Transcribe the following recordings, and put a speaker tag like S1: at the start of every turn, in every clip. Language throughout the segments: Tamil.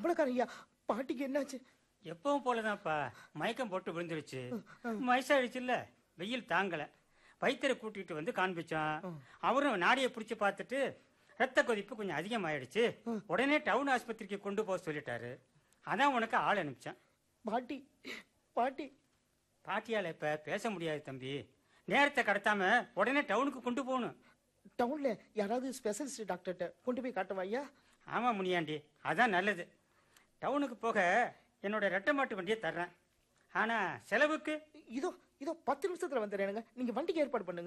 S1: அம்பலக்காரன் ஐயா பாட்டிக்கு என்னாச்சு
S2: எப்பவும் போலதான்ப்பா மயக்கம் போட்டு விழுந்துருச்சு வயசாயிடுச்சுல்ல வெயில் தாங்கல வைத்தியரை கூட்டிட்டு வந்து காண்பிச்சோம் அவரும் நாடியை பிடிச்சு பார்த்துட்டு ரத்த கொதிப்பு கொஞ்சம் அதிகமாயிடுச்சு உடனே டவுன் ஆஸ்பத்திரிக்கு கொண்டு போக சொல்லிட்டாரு அதான் உனக்கு ஆள் அனுப்பிச்சேன்
S1: பாட்டி பாட்டி
S2: பாட்டியால இப்ப பேச முடியாது தம்பி நேரத்தை கடத்தாம உடனே டவுனுக்கு கொண்டு போகணும்
S1: டவுன்ல யாராவது ஸ்பெஷலிஸ்ட் டாக்டர்கிட்ட கொண்டு போய் காட்டவா ஐயா
S2: ஆமா முனியாண்டி அதான் நல்லது டவுனுக்கு போக என்னோட ரெட்டை மாட்டு வண்டியை தர்றேன் ஆனா செலவுக்கு
S1: இதோ இதோ பத்து நிமிஷத்துல வந்துடுறேனுங்க நீங்க வண்டிக்கு ஏற்பாடு பண்ணுங்க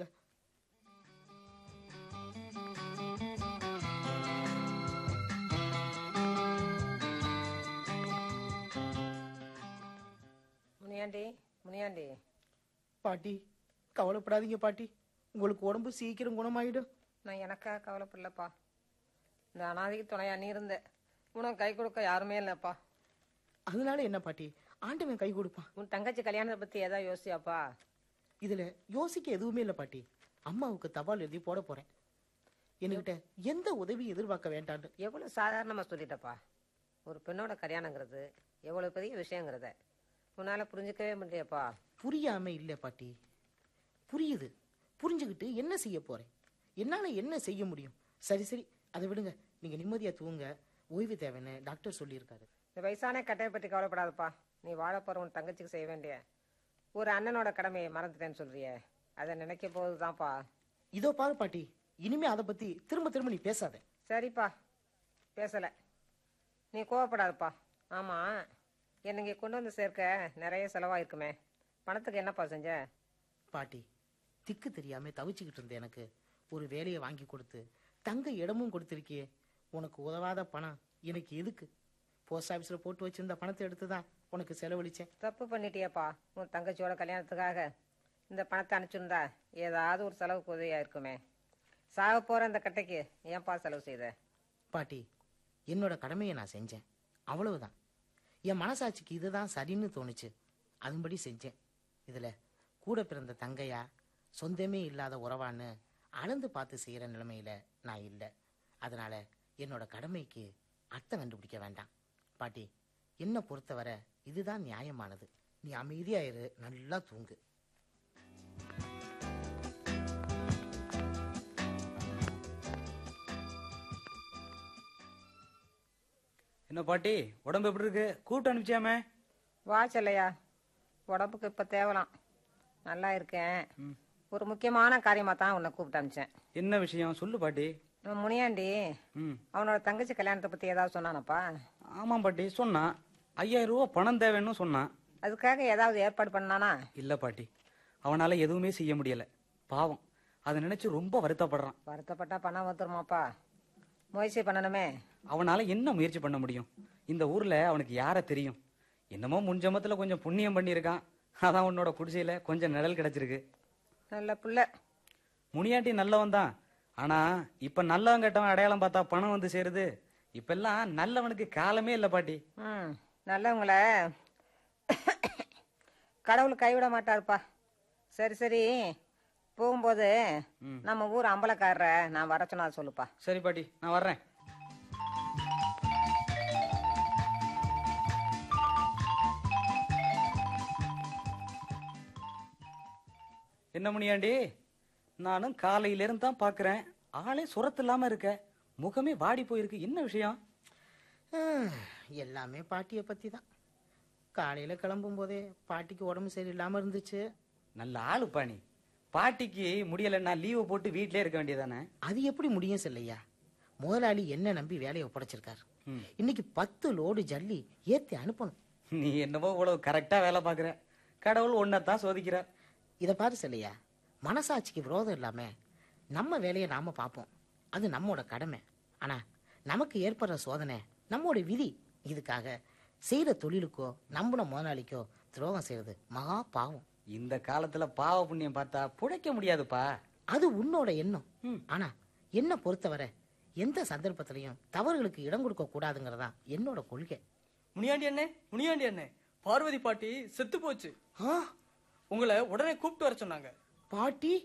S3: முனியாண்டி முனியாண்டி
S1: பாட்டி கவலைப்படாதீங்க பாட்டி உங்களுக்கு உடம்பு சீக்கிரம் குணமாயிடும்
S3: நான் எனக்கா கவலைப்படலப்பா இந்த அனாதைக்கு துணையா நீ இருந்த உனக்கு கை கொடுக்க யாருமே இல்லைப்பா
S1: அதனால என்ன பாட்டி ஆண்டவன் கை கொடுப்பான்
S3: உன் தங்கச்சி கல்யாணத்தை பத்தி ஏதாவது யோசியாப்பா
S1: இதுல யோசிக்க எதுவுமே இல்ல பாட்டி அம்மாவுக்கு தபால் எழுதி போட போறேன் என்கிட்ட எந்த உதவியும் எதிர்பார்க்க வேண்டான்னு
S3: எவ்வளவு சாதாரணமா சொல்லிட்டப்பா ஒரு பெண்ணோட கல்யாணங்கிறது எவ்வளவு பெரிய விஷயங்கிறத உன்னால புரிஞ்சுக்கவே முடியப்பா
S1: புரியாம இல்ல பாட்டி புரியுது புரிஞ்சுக்கிட்டு என்ன செய்ய போறேன் என்னால என்ன செய்ய முடியும் சரி சரி அதை விடுங்க நீங்க நிம்மதியா தூங்க ஓய்வு தேவைன்னு டாக்டர் சொல்லியிருக்காரு
S3: இந்த வயசான கட்டையை பற்றி கவலைப்படாதப்பா நீ வாழ போற உன் தங்கச்சிக்கு செய்ய வேண்டிய ஒரு அண்ணனோட கடமையை மறந்துட்டேன்னு சொல்றியே அதை நினைக்க போதுதான்ப்பா
S1: இதோ பாரு பாட்டி இனிமே அதை பத்தி திரும்ப திரும்ப நீ பேசாத
S3: சரிப்பா பேசல நீ கோவப்படாதப்பா ஆமா என்னை இங்கே கொண்டு வந்து சேர்க்க நிறைய செலவாயிருக்குமே பணத்துக்கு என்னப்பா செஞ்ச
S1: பாட்டி திக்கு தெரியாம தவிச்சுக்கிட்டு இருந்த எனக்கு ஒரு வேலையை வாங்கி கொடுத்து தங்க இடமும் கொடுத்திருக்கியே உனக்கு உதவாத பணம் எனக்கு எதுக்கு போஸ்ட் ஆபீஸ்ல போட்டு வச்சிருந்த பணத்தை எடுத்து தான் உனக்கு செலவழிச்சேன்
S3: தப்பு பண்ணிட்டியேப்பா உன் தங்கச்சியோட கல்யாணத்துக்காக இந்த பணத்தை அனுப்பிச்சிருந்தா ஏதாவது ஒரு செலவுக்கு உதவியா இருக்குமே சாக போற இந்த கட்டைக்கு ஏன்பா செலவு செய்த
S1: பாட்டி என்னோட கடமையை நான் செஞ்சேன் அவ்வளவுதான் என் மனசாட்சிக்கு இதுதான் சரின்னு தோணுச்சு அதன்படி செஞ்சேன் இதுல கூட பிறந்த தங்கையா சொந்தமே இல்லாத உறவான்னு அளந்து பார்த்து செய்யற நிலைமையில நான் இல்லை அதனால என்னோட கடமைக்கு அர்த்தம் கண்டுபிடிக்க வேண்டாம் பாட்டி என்ன பொறுத்தவரை இதுதான் நியாயமானது நீ அமைதியா இரு நல்லா தூங்கு
S2: என்ன பாட்டி உடம்பு எப்படி இருக்கு கூப்பிட்டு அனுப்பிச்சாமே
S3: வா செல்லையா உடம்புக்கு இப்ப தேவலாம் நல்லா இருக்கேன் ஒரு முக்கியமான காரியமா தான் உன்னை கூப்பிட்டு அனுப்பிச்சேன்
S2: என்ன விஷயம் சொல்லு பாட்டி
S3: நம்ம முனியாண்டி
S2: ம்
S3: அவனோட தங்கச்சி கல்யாணத்தை பத்தி ஏதாவது சொன்னானப்பா
S2: ஆமாம் பாட்டி சொன்னான் ஐயாயிரம் ரூபா பணம் தேவைன்னு சொன்னான்
S3: அதுக்காக ஏதாவது ஏற்பாடு பண்ணானா
S2: இல்ல பாட்டி அவனால எதுவுமே செய்ய முடியல பாவம் அதை நினைச்சு ரொம்ப வருத்தப்படுறான்
S3: வருத்தப்பட்டா பணம் வந்துருமாப்பா முயற்சி பண்ணணுமே
S2: அவனால என்ன முயற்சி பண்ண முடியும் இந்த ஊர்ல அவனுக்கு யார தெரியும் என்னமோ முன்ஜமத்துல கொஞ்சம் புண்ணியம் பண்ணியிருக்கான் அதான் உன்னோட குடிசையில கொஞ்சம் நிழல் கிடைச்சிருக்கு
S3: நல்ல புள்ள
S2: முனியாண்டி நல்லவன் தான் ஆனா இப்ப நல்லவன் கெட்டவன் அடையாளம் பார்த்தா பணம் வந்து சேருது இப்பெல்லாம் நல்லவனுக்கு காலமே இல்ல பாட்டி
S3: ம் நல்லவங்கள கடவுள் கைவிட மாட்டாருப்பா சரி சரி போகும்போது நம்ம ஊர் அம்பலக்காரரை நான் வர சொன்னா சொல்லுப்பா
S2: சரி பாட்டி நான் வர்றேன் என்ன முனியாண்டி நானும் காலையில இருந்து தான் பாக்குறேன் ஆளே சுரத்து இல்லாம இருக்க முகமே வாடி போயிருக்கு என்ன விஷயம்
S1: ஆஹ், எல்லாமே பாட்டியை பத்தி தான் காலையில கிளம்பும் போதே பாட்டிக்கு உடம்பு சரியில்லாம இருந்துச்சு
S2: நல்ல ஆளுப்பா நீ பாட்டிக்கு முடியலைன்னா லீவு போட்டு வீட்லயே இருக்க வேண்டியதானே
S1: அது எப்படி முடியும் செல்லையா முதலாளி என்ன நம்பி வேலையை ஒப்படைச்சிருக்காரு
S2: ம்.
S1: இன்னைக்கு பத்து லோடு ஜல்லி ஏத்தி அனுப்பணும்
S2: நீ என்னமோ இவ்வளவு கரெக்டா வேலை பாக்குற கடவுள் ஒன்னதான் சோதிக்கிறார்
S1: இத பாரு செல்லையா மனசாட்சிக்கு விரோதம் இல்லாம நம்ம வேலையை நாம பார்ப்போம் அது நம்மோட கடமை ஆனா நமக்கு ஏற்படுற சோதனை நம்மோட விதி இதுக்காக செய்யற தொழிலுக்கோ நம்பின முதலாளிக்கோ துரோகம் செய்யறது மகா பாவம்
S2: இந்த காலத்துல பாவ புண்ணியம் பார்த்தா புழைக்க முடியாதுப்பா
S1: அது உன்னோட எண்ணம் ஆனா என்ன பொறுத்தவரை எந்த சந்தர்ப்பத்திலையும் தவறுகளுக்கு இடம் கொடுக்க கூடாதுங்கிறதா என்னோட கொள்கை
S4: முனியாண்டி அண்ணே முனியாண்டி அண்ணே பார்வதி பாட்டி செத்து போச்சு
S1: ஆ,
S4: உங்களை உடனே கூப்பிட்டு வர சொன்னாங்க
S1: பாட்டி